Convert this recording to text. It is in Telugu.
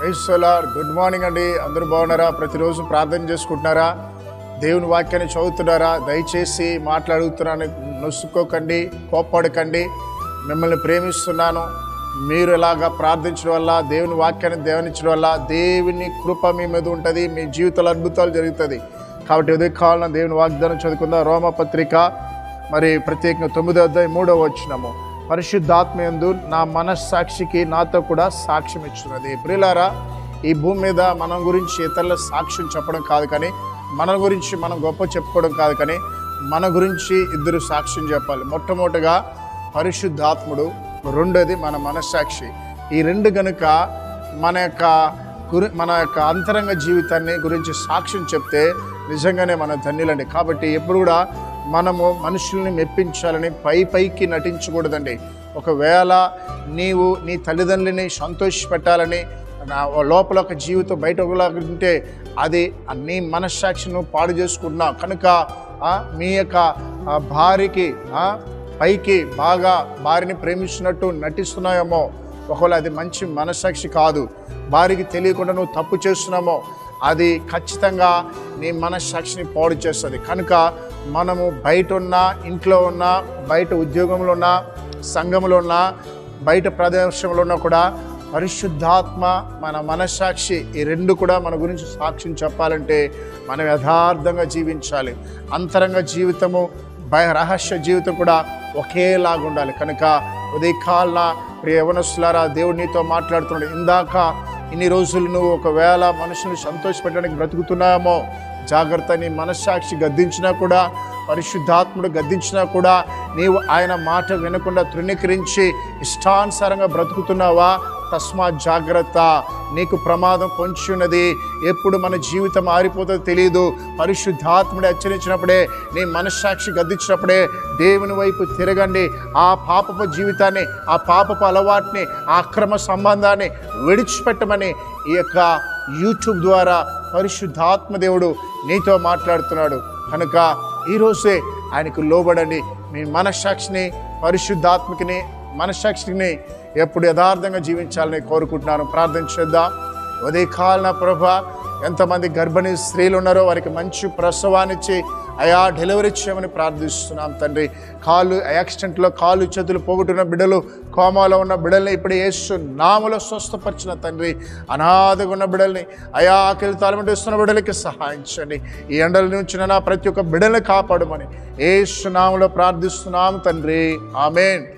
ఐశ్వలార్ గుడ్ మార్నింగ్ అండి అందరూ బాగున్నారా ప్రతిరోజు ప్రార్థన చేసుకుంటున్నారా దేవుని వాక్యాన్ని చదువుతున్నారా దయచేసి మాట్లాడుతున్నాను నొచ్చుకోకండి కోప్పడకండి మిమ్మల్ని ప్రేమిస్తున్నాను మీరు ఇలాగా ప్రార్థించడం వల్ల దేవుని వాక్యాన్ని ధ్యానించడం వల్ల దేవుని కృప మీ మీద ఉంటుంది మీ జీవితంలో అద్భుతాలు జరుగుతుంది కాబట్టి ఉదయం కావాలన్న దేవుని వాగ్దానం చదువుకుందాం రోమపత్రిక మరి ప్రత్యేకంగా తొమ్మిదో అధ్యాయం మూడో వచ్చినము పరిశుద్ధాత్మయందు నా మనస్సాక్షికి నాతో కూడా సాక్ష్యం ఇస్తున్నది ప్రియులారా ఈ భూమి మీద మనం గురించి ఇతరుల సాక్ష్యం చెప్పడం కాదు కానీ మన గురించి మనం గొప్ప చెప్పుకోవడం కాదు కానీ మన గురించి ఇద్దరు సాక్ష్యం చెప్పాలి మొట్టమొదటిగా పరిశుద్ధాత్ముడు రెండోది మన మనస్సాక్షి ఈ రెండు గనుక మన యొక్క గురి మన యొక్క అంతరంగ జీవితాన్ని గురించి సాక్ష్యం చెప్తే నిజంగానే మన ధన్యులండి కాబట్టి ఎప్పుడు కూడా మనము మనుషుల్ని మెప్పించాలని పై పైకి నటించకూడదండి ఒకవేళ నీవు నీ తల్లిదండ్రులని సంతోషపెట్టాలని నా లోపల ఒక జీవితం బయట ఒకలాగా ఉంటే అది నీ మనస్సాక్షిని పాడు చేసుకుంటున్నావు కనుక ఆ, మీ యొక్క ఆ, భార్యకి ఆ, పైకి బాగా భార్యని ప్రేమిస్తున్నట్టు నటిస్తున్నాయేమో ఒకవేళ అది మంచి మనస్సాక్షి కాదు భార్యకి తెలియకుండా నువ్వు తప్పు చేస్తున్నామో అది ఖచ్చితంగా నీ మనస్సాక్షిని పాడు చేస్తుంది కనుక మనము బయట ఉన్నా ఇంట్లో ఉన్నా బయట ఉద్యోగంలో ఉన్నా సంఘంలో ఉన్నా బయట ప్రదేశంలో ఉన్నా కూడా పరిశుద్ధాత్మ మన మనస్సాక్షి ఈ రెండు కూడా మన గురించి సాక్ష్యం చెప్పాలంటే మనం యథార్థంగా జీవించాలి అంతరంగ జీవితము భయ రహస్య జీవితం కూడా ఒకేలాగా ఉండాలి కనుక ఉదయకాలన ప్రియ యవనస్తులారా దేవుడు నీతో మాట్లాడుతున్నాడు ఇందాక ఇన్ని రోజులు నువ్వు ఒకవేళ మనుషుని సంతోషపెట్టడానికి బ్రతుకుతున్నామో జాగ్రత్త నీ మనస్సాక్షి గద్దించినా కూడా పరిశుద్ధాత్ముడు గద్దించినా కూడా నీవు ఆయన మాట వినకుండా తృణీకరించి ఇష్టానుసారంగా బ్రతుకుతున్నావా తస్మాత్ జాగ్రత్త నీకు ప్రమాదం పొంచి ఉన్నది ఎప్పుడు మన జీవితం మారిపోతుందో తెలియదు పరిశుద్ధాత్ముడు హెచ్చరించినప్పుడే నీ మనస్సాక్షి గద్దించినప్పుడే దేవుని వైపు తిరగండి ఆ పాపపు జీవితాన్ని ఆ పాపపు అలవాటుని ఆ అక్రమ సంబంధాన్ని విడిచిపెట్టమని ఈ యొక్క యూట్యూబ్ ద్వారా పరిశుద్ధాత్మ దేవుడు నీతో మాట్లాడుతున్నాడు కనుక ఈరోజే ఆయనకు లోబడండి మీ మనస్సాక్షిని పరిశుద్ధాత్మకిని మనస్సాక్షిని ఎప్పుడు యథార్థంగా జీవించాలని కోరుకుంటున్నాను ప్రార్థన చేద్దాం ఉదయకాలన ప్రభ ఎంతమంది గర్భిణీ స్త్రీలు ఉన్నారో వారికి మంచి ప్రసవాన్నిచ్చి అయా డెలివరీ చేయమని ప్రార్థిస్తున్నాం తండ్రి కాళ్ళు యాక్సిడెంట్లో కాళ్ళు చేతులు పోగొట్టున్న బిడ్డలు కోమాలో ఉన్న బిడ్డల్ని ఇప్పుడు యేసు నామలో స్వస్థపరిచిన తండ్రి అనాథగా ఉన్న బిడ్డల్ని అయా ఆకలి తాళమంటిస్తున్న బిడ్డలకి సహాయించండి ఈ ఎండల నుంచి నా ప్రతి ఒక్క బిడ్డల్ని కాపాడమని యేసు నామలో ప్రార్థిస్తున్నాం తండ్రి ఆమెన్